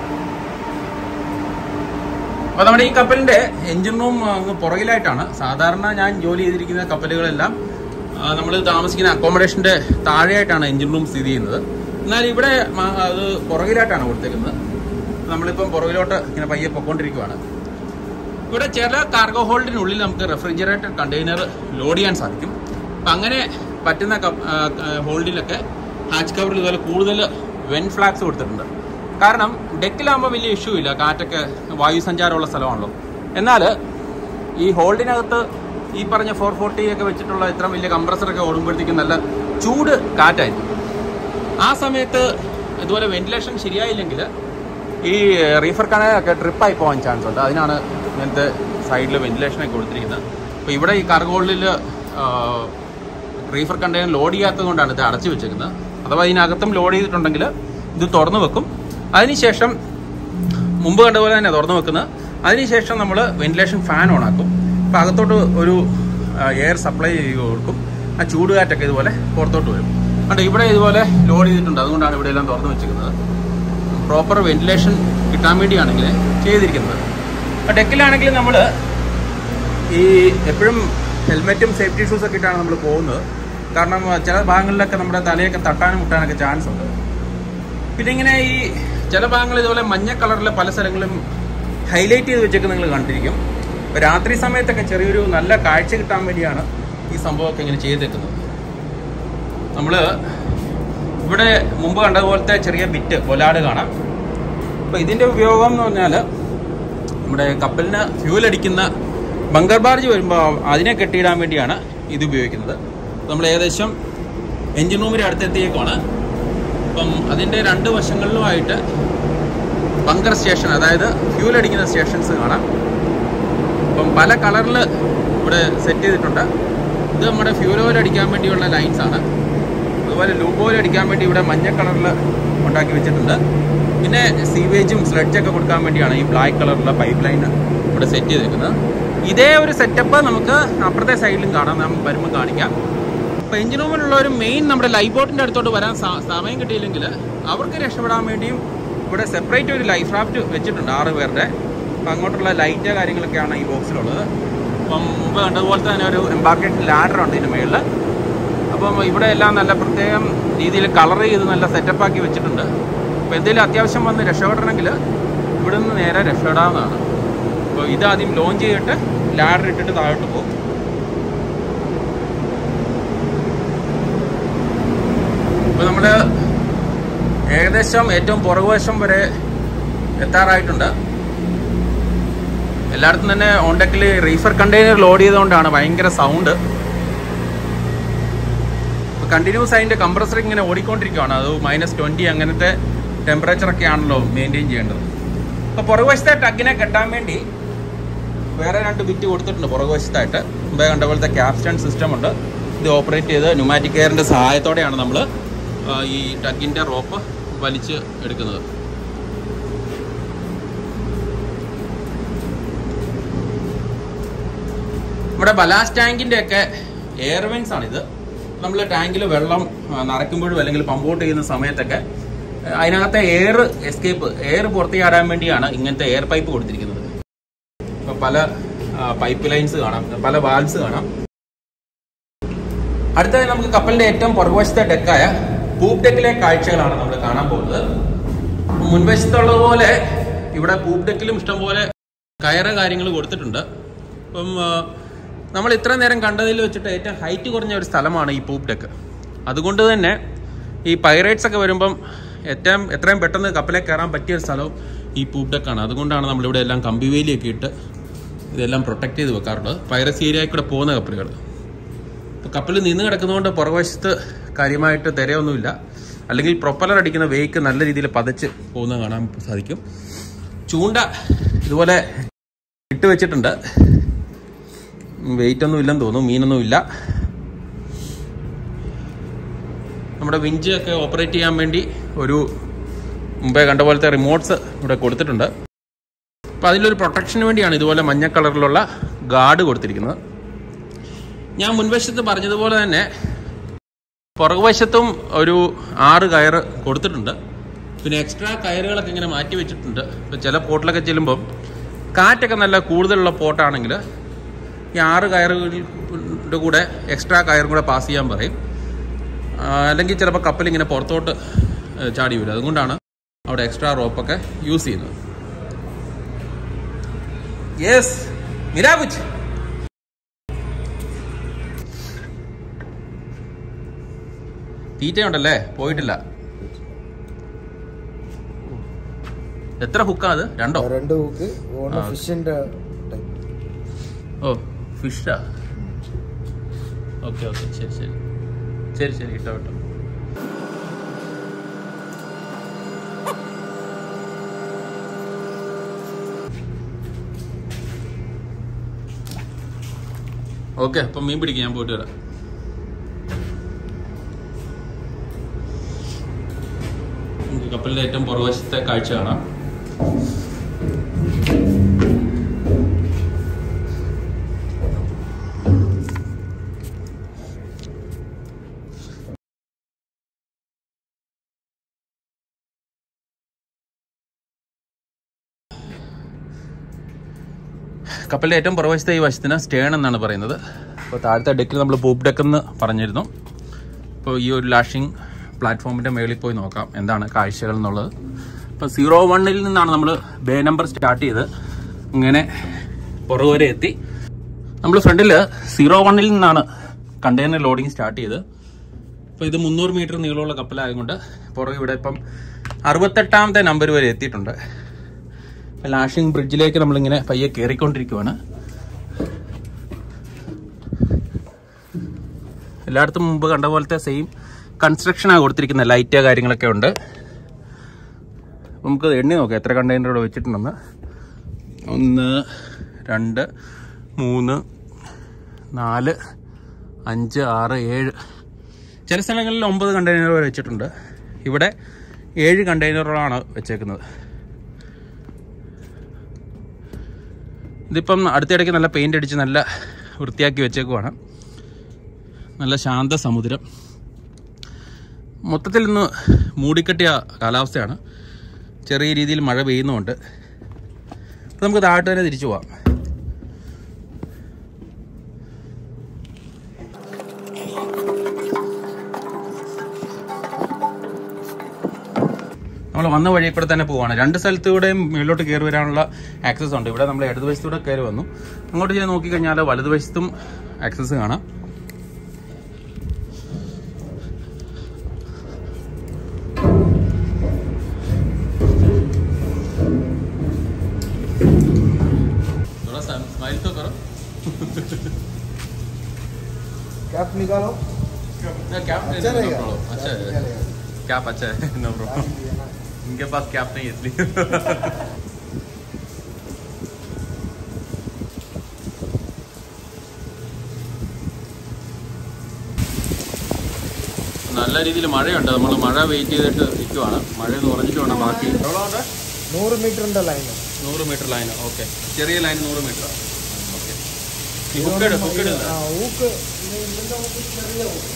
അപ്പൊ നമ്മുടെ ഈ കപ്പലിന്റെ എഞ്ചിൻ റൂം അങ്ങ് പുറകിലായിട്ടാണ് സാധാരണ ഞാൻ ജോലി ചെയ്തിരിക്കുന്ന കപ്പലുകളെല്ലാം നമ്മൾ താമസിക്കുന്ന അക്കോമഡേഷന്റെ താഴെയായിട്ടാണ് എഞ്ചിൻ റൂം സ്ഥിതി ചെയ്യുന്നത് എന്നാൽ ഇവിടെ മ- അത് പുറകിലായിട്ടാണ് കൊടുത്തേക്കുന്നത് നമ്മളിപ്പം പുറകിലോട്ട് ഇങ്ങനെ പയ്യെ പൊക്കോണ്ടിരിക്കുവാണ് ഇവിടെ ചില കാർഗോ ഹോൾഡിനുള്ളിൽ നമുക്ക് റെഫ്രിജറേറ്റഡ് കണ്ടെയ്നർ ലോഡ് ചെയ്യാൻ സാധിക്കും അപ്പം അങ്ങനെ പറ്റുന്ന കപ്പ്- ആ, ആ, ഹോൾഡിലൊക്കെ ഹാച്ച് കവറിൽ ഇതുപോലെ കൂടുതൽ വെൻ ഫ്ലാഗ്സ് കൊടുത്തിട്ടുണ്ട് കാരണം ഡെക്കിലാകുമ്പോൾ വലിയ ഇഷ്യൂ ഇല്ല കാറ്റൊക്കെ വായു സഞ്ചാരമുള്ള സ്ഥലമാണല്ലോ എന്നാൽ ഈ ഹോൾഡിനകത്ത് ഈ പറഞ്ഞ ഫോർ ഫോർട്ടി ഒക്കെ വെച്ചിട്ടുള്ള ഇത്ര വലിയ കംപ്രസറൊക്കെ ഓടുമ്പോഴത്തേക്കും നല്ല ചൂട് കാറ്റായിരിക്കും ആ സമയത്ത് ഇതുപോലെ വെന്റിലേഷൻ ശരിയായില്ലെങ്കിൽ ഈ റീഫർ കണലൊക്കെ ട്രിപ്പായി പോകാൻ ചാൻസ് ഉണ്ട് അതിനാണ് ഇങ്ങനത്തെ സൈഡിൽ വെന്റിലേഷനൊക്കെ കൊടുത്തിരിക്കുന്നത് അപ്പോൾ ഇവിടെ ഈ കാർഗോളിൽ റീഫർ കണ്ടെയ്നർ ലോഡ് ചെയ്യാത്തത് കൊണ്ടാണ് ഇത് അടച്ചു വെച്ചേക്കുന്നത് അഥവാ ഇതിനകത്തും ലോഡ് ചെയ്തിട്ടുണ്ടെങ്കിൽ ഇത് തുറന്നു വെക്കും അതിനുശേഷം മുമ്പ് കണ്ട പോലെ തന്നെ തുറന്നു വെക്കുന്നത് അതിനുശേഷം നമ്മൾ വെന്റിലേഷൻ ഫാൻ ഓൺ ആക്കും അപ്പോൾ അകത്തോട്ട് ഒരു എയർ സപ്ലൈ ചെയ്ത് കൊടുക്കും ആ ചൂടുകാറ്റൊക്കെ ഇതുപോലെ പുറത്തോട്ട് വരും കണ്ടോ ഇവിടെ ഇതുപോലെ ലോഡ് ചെയ്തിട്ടുണ്ട് അതുകൊണ്ടാണ് ഇവിടെ എല്ലാം തുറന്നു വെച്ചിരിക്കുന്നത് പ്രോപ്പർ വെന്റിലേഷൻ കിട്ടാൻ വേണ്ടിയാണ് ഇങ്ങനെ ചെയ്തിരിക്കുന്നത് അപ്പോൾ ഡെക്കിലാണെങ്കിൽ നമ്മൾ ഈ എപ്പോഴും ഹെൽമെറ്റും സേഫ്റ്റി ഷൂസ് ഒക്കെ ഇട്ടാണ് നമ്മൾ പോകുന്നത് കാരണം ചില ഭാഗങ്ങളിലൊക്കെ നമ്മുടെ തലയൊക്കെ തട്ടാനും മുട്ടാനൊക്കെ ചാൻസ് ഉണ്ട് പിന്നെ ഇങ്ങനെ ഈ ചില ഭാഗങ്ങൾ ഇതുപോലെ മഞ്ഞ കളറിൽ പല സ്ഥലങ്ങളിലും ഹൈലൈറ്റ് ചെയ്ത് വെച്ചൊക്കെ നിങ്ങൾ കണ്ടിരിക്കും ഇപ്പൊ രാത്രി സമയത്തൊക്കെ ചെറിയൊരു നല്ല കാഴ്ച കിട്ടാൻ വേണ്ടിയാണ് ഈ സംഭവമൊക്കെ ഇങ്ങനെ ചെയ്തേക്കുന്നത് നമ്മള് ഇവിടെ മുമ്പ് കണ്ടതുപോലത്തെ ചെറിയ ബിറ്റ് കൊലാട് കാണാം അപ്പൊ ഇതിന്റെ ഉപയോഗം എന്ന് പറഞ്ഞാല് നമ്മുടെ കപ്പലിന് ഫ്യൂൽ അടിക്കുന്ന ബങ്കർ ബാർജ് വരുമ്പോൾ അതിനെ കെട്ടിയിടാൻ വേണ്ടിയാണ് ഇത് ഉപയോഗിക്കുന്നത് നമ്മൾ ഏകദേശം എഞ്ചിൻ റൂമിന്റെ അടുത്തെത്തിയേക്കാണ് അപ്പം അതിന്റെ രണ്ട് വശങ്ങളിലുമായിട്ട് ബങ്കർ സ്റ്റേഷൻ അതായത് ഫ്യൂൽ അടിക്കുന്ന സ്റ്റേഷൻസ് കാണാം അപ്പം പല കളറിൽ ഇവിടെ സെറ്റ് ചെയ്തിട്ടുണ്ട് ഇത് നമ്മുടെ ഫ്യൂൽ ഓയിൽ അടിക്കാൻ വേണ്ടിയുള്ള ലൈൻസ് ആണ് അതുപോലെ ലൂബ് ഓയിൽ അടിക്കാൻ വേണ്ടി ഇവിടെ മഞ്ഞ കളറിൽ ഉണ്ടാക്കി വെച്ചിട്ടുണ്ട് പിന്നെ സീവേജും സ്ലഡ്ജൊക്കെ കൊടുക്കാൻ വേണ്ടിയാണ് ഈ ബ്ലാക്ക് കളറിലുള്ള പൈപ്പ് ലൈൻ ഇവിടെ സെറ്റ് ചെയ്തേക്കുന്നത് ഇതേ ഒരു സെറ്റപ്പ് നമുക്ക് അപ്പുറത്തെ സൈഡിലും കാണാം നാം വരുമ്പോൾ കാണിക്കാം അപ്പോൾ എഞ്ചിൻ റൂമിലുള്ളവർ മെയിൻ നമ്മുടെ ലൈഫ് ബോട്ടിൻ്റെ അടുത്തോട്ട് വരാൻ സ- സമയം കിട്ടിയില്ലെങ്കിൽ അവർക്ക് രക്ഷപ്പെടാൻ വേണ്ടിയും ഇവിടെ സെപ്പറേറ്റ് ഒരു ലൈഫ് റാഫ്റ്റ് വെച്ചിട്ടുണ്ട് ആറ് പേരുടെ അപ്പം അങ്ങോട്ടുള്ള ലൈറ്റ് കാര്യങ്ങളൊക്കെയാണ് ഈ ബോക്സിലുള്ളത് അപ്പം മുമ്പ് കണ്ടതുപോലെ തന്നെ ഒരു എംബാർക്കേഷൻ ലാഡർ ഉണ്ട് ഇതിന് മുകളിൽ അപ്പം ഇവിടെ എല്ലാം നല്ല പ്രത്യേകം രീതിയിൽ കളർ ചെയ്ത് നല്ല സെറ്റപ്പ് ആക്കി വെച്ചിട്ടുണ്ട് അപ്പോൾ എന്തെങ്കിലും അത്യാവശ്യം വന്ന് രക്ഷപ്പെടണമെങ്കിൽ ഇവിടെ നിന്ന് നേരെ രക്ഷപ്പെടാവുന്നതാണ് അപ്പോൾ ഇതാദ്യം ലോഞ്ച് ചെയ്തിട്ട് ലാഡർ ഇട്ടിട്ട് താഴോട്ട് പോകും ഇപ്പോൾ നമ്മൾ ഏകദേശം ഏറ്റവും പുറകുവശം വരെ എത്താറായിട്ടുണ്ട് എല്ലായിടത്തും തന്നെ ഓണ്ടക്കിൽ റീഫർ കണ്ടെയ്നർ ലോഡ് ചെയ്തുകൊണ്ടാണ് ഭയങ്കര സൗണ്ട് കണ്ടിന്യൂസ് അതിന്റെ കംപ്രസർ ഇങ്ങനെ ഓടിക്കൊണ്ടിരിക്കുകയാണ് അത് മൈനസ് ട്വന്റി അങ്ങനത്തെ ടെമ്പറേച്ചർ ഒക്കെ ആണല്ലോ മെയിൻറ്റെയിൻ ചെയ്യേണ്ടത് അപ്പോൾ പുറകുവശത്തെ ടഗിനെ കെട്ടാൻ വേണ്ടി വേറെ രണ്ട് ബിറ്റ് കൊടുത്തിട്ടുണ്ട് പുറകുവശത്തായിട്ട് മുമ്പേ കണ്ട പോലത്തെ ക്യാപ്സ്റ്റൺ സിസ്റ്റം ഉണ്ട് ഇത് ഓപ്പറേറ്റ് ചെയ്ത് ന്യൂമാറ്റിക് എയറിന്റെ സഹായത്തോടെയാണ് നമ്മൾ ഈ ടഗിന്റെ റോപ്പ് വലിച്ച് എടുക്കുന്നത് നമ്മുടെ ബലാസ് ടാങ്കിന്റെ ഒക്കെ എയർവെൻസ് ആണിത് നമ്മൾ ടാങ്കിൽ വെള്ളം ആ, നിറയ്ക്കുമ്പോഴും അല്ലെങ്കിൽ പമ്പ് ഔട്ട് ചെയ്യുന്ന സമയത്തൊക്കെ ആ, അതിനകത്തെ എയർ എസ്കേപ്പ് എയർ പുറത്ത് ചാടാൻ വേണ്ടിയാണ് ഇങ്ങനത്തെ എയർ പൈപ്പ് കൊടുത്തിരിക്കുന്നത് ഇപ്പൊ പല പൈപ്പ് ലൈൻസ് കാണാം പല വാൽസ് കാണാം അടുത്തത് നമുക്ക് കപ്പലിന്റെ ഏറ്റവും പുറകുവശത്തെ ഡെക്കായ പൂപ്പ് ഡെക്കിലെ കാഴ്ചകളാണ് നമ്മൾ കാണാൻ പോകുന്നത് മുൻവശത്തുള്ളതുപോലെ ഇവിടെ പൂപ്പ് ഡെക്കിലും ഇഷ്ടംപോലെ കയറ് കാര്യങ്ങൾ കൊടുത്തിട്ടുണ്ട് അപ്പം ആ, നമ്മൾ ഇത്ര നേരം കണ്ടതിൽ വെച്ചിട്ട് ഏറ്റവും ഹൈറ്റ് കുറഞ്ഞ ഒരു സ്ഥലമാണ് ഈ പൂപ്പ് ഡെക്ക് അതുകൊണ്ട് തന്നെ ഈ പൈറേറ്റ്സ് ഒക്കെ വരുമ്പം ഏറ്റവും എത്രയും പെട്ടെന്ന് കപ്പലിൽ കയറാൻ പറ്റിയ ഒരു സ്ഥലവും ഈ പൂപ്പ് ഡെക്കാണ് അതുകൊണ്ടാണ് നമ്മളിവിടെ എല്ലാം കമ്പിവേലിയൊക്കെ ഇട്ട് ഇതെല്ലാം പ്രൊട്ടക്ട് ചെയ്ത് വെക്കാറുള്ളത് പൈറസി ഏരിയയിൽ കൂടെ പോകുന്ന കപ്പലുകൾ ഇപ്പോൾ കപ്പൽ നിന്ന് കിടക്കുന്നതുകൊണ്ട് പുറകുവശത്ത് കാര്യമായിട്ട് തിരയൊന്നുമില്ല അല്ലെങ്കിൽ പ്രൊപ്പലർ അടിക്കുന്ന വേക്ക് നല്ല രീതിയിൽ പതച്ച് പോകുന്നത് കാണാൻ സാധിക്കും ചൂണ്ട ഇതുപോലെ ഇട്ട് വെച്ചിട്ടുണ്ട് വെയിറ്റ് ഒന്നും ഇല്ലെന്ന് തോന്നുന്നു മീനൊന്നും ഇല്ല നമ്മുടെ വിഞ്ച് ഒക്കെ ഓപ്പറേറ്റ് ചെയ്യാൻ വേണ്ടി ഒരു മുമ്പേ കണ്ട പോലത്തെ റിമോട്ട്സ് ഇവിടെ കൊടുത്തിട്ടുണ്ട് അപ്പോൾ അതിലൊരു പ്രൊട്ടക്ഷന് വേണ്ടിയാണ് ഇതുപോലെ മഞ്ഞ കളറിലുള്ള ഗാർഡ് കൊടുത്തിരിക്കുന്നത് ഞാൻ മുൻവശത്ത് പറഞ്ഞതുപോലെ തന്നെ പുറകുവശത്തും ഒരു ആറ് കയറ് കൊടുത്തിട്ടുണ്ട് പിന്നെ എക്സ്ട്രാ കയറുകളൊക്കെ ഇങ്ങനെ മാറ്റി വെച്ചിട്ടുണ്ട് ഇപ്പോൾ ചില പോട്ടിലൊക്കെ ചെല്ലുമ്പം കാറ്റൊക്കെ നല്ല കൂടുതലുള്ള പോട്ടാണെങ്കിൽ ഈ ആറ് കയറുകളുടെ കൂടെ എക്സ്ട്രാ കയറും കൂടെ പാസ് ചെയ്യാൻ പറയും ആ, അല്ലെങ്കിൽ ചിലപ്പോൾ കപ്പൽ ഇങ്ങനെ പുറത്തോട്ട് ഏ, ചാടി വരും അതുകൊണ്ടാണ് അവിടെ എക്സ്ട്രാ റോപ്പൊക്കെ യൂസ് ചെയ്യുന്നത് യെസ് മിരാബുച്ച് തീറ്റയുണ്ടല്ലേ പോയിട്ടില്ല എത്ര ഹുക്കാ അത് രണ്ടോ രണ്ട് ഹൂക്ക് ഒന്ന് ആ. ഫിഷിന്റെ ടൈപ്പ് ഓ ഫിഷാ ഓക്കെ ഓക്കെ ശരി ശരി ശരി ശരി ഇട്ടോ ഇട്ടോ ഓക്കെ അപ്പം മീൻ പിടിക്കാം ഞാൻ പോയിട്ട് വരാം നമുക്ക് കപ്പലിന്റെ ഏറ്റവും പുറവശത്തെ കാഴ്ച കാണാം കപ്പലിന്റെ ഏറ്റവും പുറവശത്തെ ഈ വശത്തിന് സ്റ്റേൺ എന്നാണ് പറയുന്നത് അപ്പോൾ താഴത്തെ ഡെക്കിൽ നമ്മൾ പൂപ്പ് ഡെക്ക് എന്ന് പറഞ്ഞിരുന്നു അപ്പോൾ ഈ ഒരു ലാഷിംഗ് പ്ലാറ്റ്ഫോമിന്റെ മേളിൽ പോയി നോക്കാം എന്താണ് കാഴ്ചകൾ എന്നുള്ളത് അപ്പോൾ സീറോ വണ്ണിൽ നിന്നാണ് നമ്മൾ ബേ നമ്പർ സ്റ്റാർട്ട് ചെയ്ത് ഇങ്ങനെ പുറകു വരെ എത്തി നമ്മൾ ഫ്രണ്ടിൽ സീറോ വണ്ണിൽ നിന്നാണ് കണ്ടെയ്നർ ലോഡിങ് സ്റ്റാർട്ട് ചെയ്ത് അപ്പോൾ ഇത് മുന്നൂറ് മീറ്റർ നീളമുള്ള കപ്പലായതുകൊണ്ട് പുറകെ ഇവിടെ ഇപ്പം അറുപത്തെട്ടാമത്തെ നമ്പർ വരെ എത്തിയിട്ടുണ്ട് ലാഷിംഗ് ബ്രിഡ്ജിലേക്ക് നമ്മളിങ്ങനെ പയ്യെ കയറിക്കൊണ്ടിരിക്കുവാണ് എല്ലായിടത്തും മുമ്പ് കണ്ട പോലത്തെ സെയിം കൺസ്ട്രക്ഷനാണ് കൊടുത്തിരിക്കുന്നത് ലൈറ്റ് കാര്യങ്ങളൊക്കെ ഉണ്ട് നമുക്ക് എണ്ണി നോക്കാം എത്ര കണ്ടെയ്നർ ഇവിടെ വെച്ചിട്ടുണ്ടെന്ന് ഒന്ന് രണ്ട് മൂന്ന് നാല് അഞ്ച് ആറ് ഏഴ് ചില സ്ഥലങ്ങളിൽ ഒമ്പത് കണ്ടെയ്നർ വരെ വെച്ചിട്ടുണ്ട് ഇവിടെ ഏഴ് കണ്ടെയ്നറുകളാണ് വെച്ചേക്കുന്നത് ഇതിപ്പം അടുത്തിടയ്ക്ക് നല്ല പെയിൻ്റ് അടിച്ച് നല്ല വൃത്തിയാക്കി വെച്ചേക്കുവാണ് നല്ല ശാന്ത സമുദ്രം മൊത്തത്തിൽ ഇന്ന് മൂടിക്കെട്ടിയ കാലാവസ്ഥയാണ് ചെറിയ രീതിയിൽ മഴ പെയ്യുന്നുമുണ്ട് അപ്പം നമുക്ക് താഴോട്ട് തന്നെ തിരിച്ചു പോവാം നമ്മൾ വന്ന വഴി കൂടെ തന്നെ പോവാണ് രണ്ട് സ്ഥലത്തൂടെയും മുകളിലോട്ട് കയറി വരാനുള്ള ആക്സസ് ഉണ്ട് ഇവിടെ നമ്മൾ ഇടതുവശത്തൂടെ കയറി വന്നു അങ്ങോട്ട് ചെയ്ത് നോക്കിക്കഴിഞ്ഞാൽ വലതുവശത്തും ആക്സസ് കാണാം थोड़ा स्माइल तो करो कैप निकालो कैप अच्छा नो रहेगा। प्रॉब्लम अच्छा अच्छा है रहेगा। कैप अच्छा है नो प्रॉब्लम इनके पास कैप नहीं है इसलिए നല്ല രീതിയിൽ മഴയുണ്ട് നമ്മൾ മഴ വെയിറ്റ് ചെയ്തിട്ട് നിൽക്കുവാണ് മഴ ഒന്ന് കുറഞ്ഞിട്ട് വേണം ബാക്കി എവിടെ ഉണ്ട് നൂറ് മീറ്ററിന്റെ ലൈന് നൂറ് മീറ്റർ ലൈൻ ഓക്കെ ചെറിയ ലൈൻ നൂറ് മീറ്റർ ഓക്കെ ഈ ഹുക്കട് ഹുക്കട് ആ ഊക്ക് ഇത് ഇതിന്റെ ഊക്ക് ചെറിയ ഊക്ക്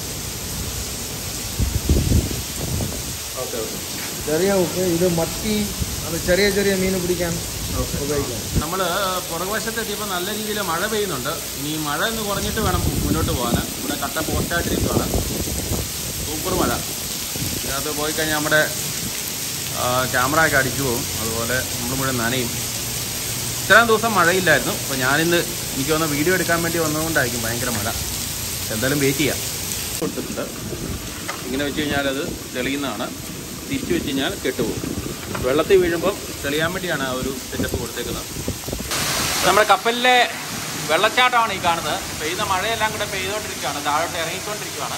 ഓക്കെ ഓക്കെ ചെറിയ ഊക്ക് ഇത് മത്തി അത് ചെറിയ ചെറിയ മീൻ പിടിക്കാൻ ഉപയോഗിക്കാം നമ്മൾ പുറകുവശത്ത് എത്തിയപ്പോൾ നല്ല രീതിയിൽ മഴ പെയ്യുന്നുണ്ട് ഇനി മഴ ഒന്ന് കുറഞ്ഞിട്ട് വേണം മുന്നോട്ട് പോകാൻ ഇവിടെ കട്ട പോസ്റ്റായിട്ടിരിക്കുവാണ് സൂപ്പർ മഴ ഇതിനകത്ത് പോയി കഴിഞ്ഞാൽ നമ്മുടെ ക്യാമറ ഒക്കെ അടിച്ചു പോകും അതുപോലെ നമ്മൾ മുഴുവൻ നനയും ഇത്രയും ദിവസം മഴയില്ലായിരുന്നു അപ്പോൾ ഞാനിന്ന് എനിക്ക് വന്ന വീഡിയോ എടുക്കാൻ വേണ്ടി വന്നതുകൊണ്ടായിരിക്കും ഭയങ്കര മഴ എന്തായാലും വെയിറ്റ് ചെയ്യാം കൊടുത്തിട്ടുണ്ട് ഇങ്ങനെ വെച്ച് കഴിഞ്ഞാൽ അത് തെളിയുന്നതാണ് തിരിച്ചു വെച്ച് കഴിഞ്ഞാൽ കെട്ടുപോകും വെള്ളത്തിൽ വീഴുമ്പം തെളിയാൻ വേണ്ടിയാണ് ആ ഒരു സെറ്റപ്പ് കൊടുത്തേക്കുന്നത് നമ്മുടെ കപ്പലിലെ വെള്ളച്ചാട്ടമാണ് ഈ കാണുന്നത് പെയ്യുന്ന മഴയെല്ലാം കൂടെ പെയ്തുകൊണ്ടിരിക്കുകയാണ് താഴോട്ട് ഇറങ്ങിക്കൊണ്ടിരിക്കുകയാണ്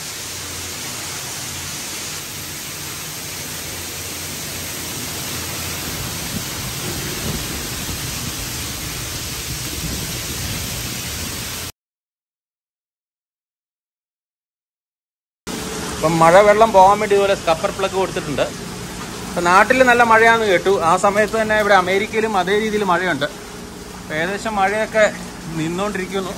ഇപ്പം മഴ വെള്ളം പോകാൻ വേണ്ടി ഇതുപോലെ സ്കപ്പർ പ്ലഗ് കൊടുത്തിട്ടുണ്ട് ഇപ്പം നാട്ടിൽ നല്ല മഴയാണെന്ന് കേട്ടു ആ സമയത്ത് തന്നെ ഇവിടെ അമേരിക്കയിലും അതേ രീതിയിൽ മഴയുണ്ട് ഇപ്പം ഏകദേശം മഴയൊക്കെ നിന്നുകൊണ്ടിരിക്കുന്നു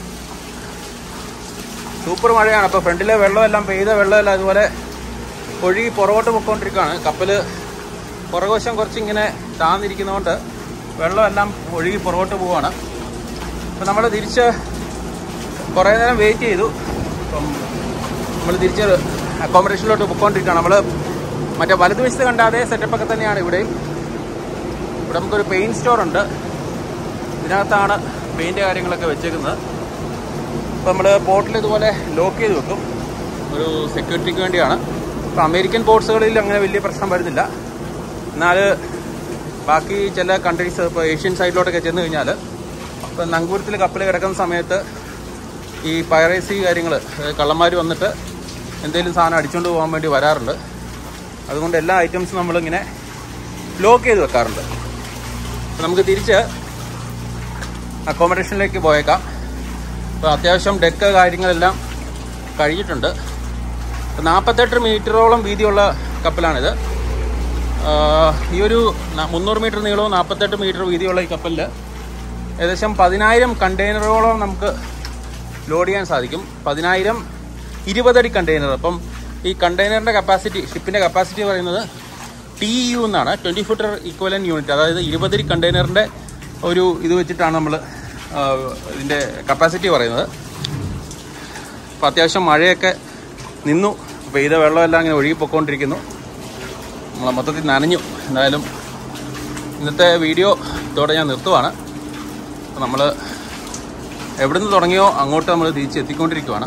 സൂപ്പർ മഴയാണ് അപ്പോൾ ഫ്രണ്ടിലെ വെള്ളമെല്ലാം പെയ്ത വെള്ളമെല്ലാം അതുപോലെ ഒഴുകി പുറകോട്ട് പൊയ്ക്കൊണ്ടിരിക്കുകയാണ് കപ്പൽ പുറകുവശം കുറച്ചിങ്ങനെ താന്നിരിക്കുന്നതുകൊണ്ട് വെള്ളമെല്ലാം ഒഴുകി പുറകോട്ട് പോവുകയാണ് അപ്പം നമ്മൾ തിരിച്ച് കുറേ നേരം വെയിറ്റ് ചെയ്തു അപ്പം നമ്മൾ തിരിച്ച് അക്കോമഡേഷനിലോട്ട് പൊയ്ക്കൊണ്ടിരിക്കുകയാണ് നമ്മൾ മറ്റേ വലതുവശത്ത് കണ്ട അതേ സെറ്റപ്പൊക്കെ തന്നെയാണ് ഇവിടെയും ഇവിടെ നമുക്കൊരു പെയിൻറ് സ്റ്റോർ ഉണ്ട് ഇതിനകത്താണ് പെയിൻറ് കാര്യങ്ങളൊക്കെ വെച്ചേക്കുന്നത് അപ്പോൾ നമ്മൾ പോർട്ടിൽ ഇതുപോലെ ലോക്ക് ചെയ്ത് വെക്കും ഒരു സെക്യൂരിറ്റിക്ക് വേണ്ടിയാണ് ഇപ്പോൾ അമേരിക്കൻ പോർട്സുകളിൽ അങ്ങനെ വലിയ പ്രശ്നം വരുന്നില്ല എന്നാൽ ബാക്കി ചില കൺട്രീസ് ഇപ്പോൾ ഏഷ്യൻ സൈഡിലോട്ടൊക്കെ ചെന്ന് കഴിഞ്ഞാൽ ഇപ്പോൾ നങ്കൂരത്തിൽ കപ്പൽ കിടക്കുന്ന സമയത്ത് ഈ പൈറേസി കാര്യങ്ങൾ കള്ളന്മാർ വന്നിട്ട് എന്തെങ്കിലും സാധനം അടിച്ചുകൊണ്ട് പോകാൻ വേണ്ടി വരാറുണ്ട് അതുകൊണ്ട് എല്ലാ ഐറ്റംസും നമ്മളിങ്ങനെ ലോക്ക് ചെയ്ത് വെക്കാറുണ്ട് അപ്പോൾ നമുക്ക് തിരിച്ച് അക്കോമഡേഷനിലേക്ക് പോയേക്കാം അപ്പോൾ അത്യാവശ്യം ഡെക്ക് കാര്യങ്ങളെല്ലാം കഴിഞ്ഞിട്ടുണ്ട് അപ്പോൾ നാൽപ്പത്തെട്ട് മീറ്ററോളം വീതിയുള്ള കപ്പലാണിത് ആഹ് ഈ ഒരു ന- മുന്നൂറ് മീറ്റർ നീളവും നാൽപ്പത്തെട്ട് മീറ്റർ വീതിയുള്ള ഈ കപ്പലിൽ ഏകദേശം പതിനായിരം കണ്ടെയ്നറോളം നമുക്ക് ലോഡ് ചെയ്യാൻ സാധിക്കും പതിനായിരം ഇരുപതടി കണ്ടെയ്നർ അപ്പം ഈ കണ്ടെയ്നറിൻ്റെ കപ്പാസിറ്റി ഷിപ്പിൻ്റെ കപ്പാസിറ്റി പറയുന്നത് ടി യു എന്നാണ് ട്വൻറ്റി ഫുട്ടർ ഈക്വലൻ യൂണിറ്റ് അതായത് ഇരുപതടി കണ്ടെയ്നറിൻ്റെ ഒരു ഇത് വെച്ചിട്ടാണ് നമ്മൾ ഇതിൻ്റെ കപ്പാസിറ്റി പറയുന്നത് അപ്പോൾ അത്യാവശ്യം മഴയൊക്കെ നിന്നു പെയ്ത വെള്ളമെല്ലാം ഇങ്ങനെ ഒഴുകി പൊക്കോണ്ടിരിക്കുന്നു നമ്മൾ മൊത്തത്തിൽ നനഞ്ഞു എന്തായാലും ഇന്നത്തെ വീഡിയോ ഇതോടെ ഞാൻ നിർത്തുവാണ് അപ്പോൾ നമ്മൾ എവിടുന്ന് തുടങ്ങിയോ അങ്ങോട്ട് നമ്മൾ തിരിച്ചെത്തിക്കൊണ്ടിരിക്കുവാണ്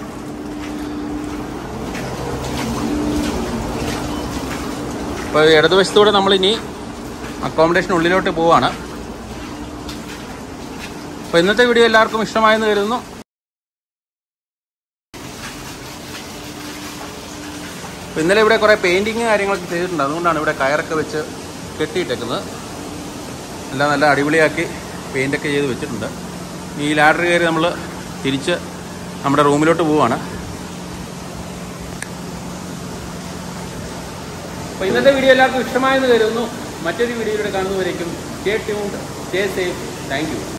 അപ്പോൾ ഇടതുവശത്തൂടെ നമ്മളിനി അക്കോമഡേഷൻ ഉള്ളിലോട്ട് പോവാണ് അപ്പോൾ ഇന്നത്തെ വീഡിയോ എല്ലാവർക്കും ഇഷ്ടമായെന്ന് കരുതുന്നു അപ്പോൾ ഇന്നലെ ഇവിടെ കുറേ പെയിൻറ്റിങ് കാര്യങ്ങളൊക്കെ ചെയ്തിട്ടുണ്ട് അതുകൊണ്ടാണ് ഇവിടെ കയറൊക്കെ വെച്ച് കെട്ടിയിട്ടേക്കുന്നത് എല്ലാം നല്ല അടിപൊളിയാക്കി പെയിൻ്റൊക്കെ ചെയ്ത് വെച്ചിട്ടുണ്ട് ഈ ലാഡർ കയറി നമ്മൾ തിരിച്ച് നമ്മുടെ റൂമിലോട്ട് പോവാണ് അപ്പോൾ ഇന്നത്തെ വീഡിയോ എല്ലാവർക്കും ഇഷ്ടമായെന്ന് കരുതുന്നു മറ്റൊരു വീഡിയോയിലൂടെ കാണുന്നവരേക്കും stay tuned stay safe thank U